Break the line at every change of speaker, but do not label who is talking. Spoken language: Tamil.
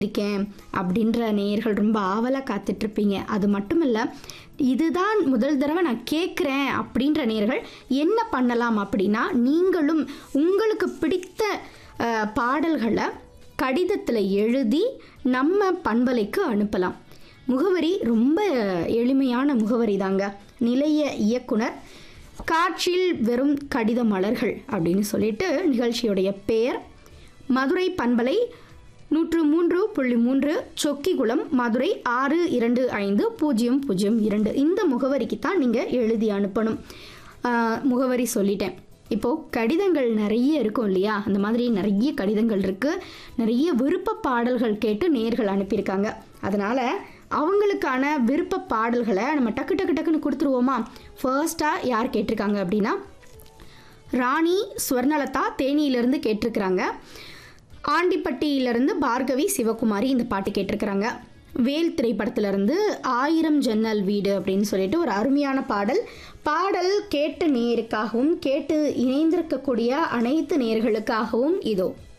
இருக்கேன் அப்படின்ற நேயர்கள் ரொம்ப ஆவலாக காத்துட்ருப்பீங்க அது மட்டும் இல்லை இதுதான் முதல் தடவை நான் கேட்குறேன் அப்படின்ற நேயர்கள் என்ன பண்ணலாம் அப்படின்னா நீங்களும் உங்களுக்கு பிடித்த அஹ், பாடல்களை கடிதத்தில் எழுதி நம்ம பண்பலைக்கு அனுப்பலாம் முகவரி ரொம்ப எளிமையான முகவரி தாங்க நிலைய இயக்குனர் காற்றில் வெறும் கடித மலர்கள் அப்படின்னு சொல்லிட்டு நிகழ்ச்சியுடைய பெயர் மதுரை பண்பலை நூற்று மூன்று புள்ளி மூன்று சொக்கிகுளம் மதுரை ஆறு இரண்டு ஐந்து பூஜ்ஜியம் பூஜ்ஜியம் இரண்டு இந்த முகவரிக்கு தான் நீங்கள் எழுதி அனுப்பணும் ஆஹ், முகவரி சொல்லிட்டேன் இப்போது கடிதங்கள் நிறைய இருக்கும் இல்லையா அந்த மாதிரி நிறைய கடிதங்கள் இருக்குது நிறைய விருப்ப பாடல்கள் கேட்டு நேர்கள் அனுப்பியிருக்காங்க அதனால் அவங்களுக்கான விருப்ப பாடல்களை நம்ம டக்கு டக்கு டக்குன்னு கொடுத்துருவோமா ஃபர்ஸ்ட்டாக யார் கேட்டிருக்காங்க அப்படின்னா ராணி ஸ்வர்ணலதா தேனியிலிருந்து கேட்டிருக்கிறாங்க ஆண்டிப்பட்டியிலிருந்து பார்கவி சிவகுமாரி இந்த பாட்டு கேட்டிருக்கிறாங்க வேல் திரைப்படத்திலிருந்து ஆயிரம் ஜன்னல் வீடு அப்படின்னு சொல்லிட்டு ஒரு அருமையான பாடல் பாடல் கேட்ட நேருக்காகவும் கேட்டு இணைந்திருக்கக்கூடிய அனைத்து நேர்களுக்காகவும் இதோ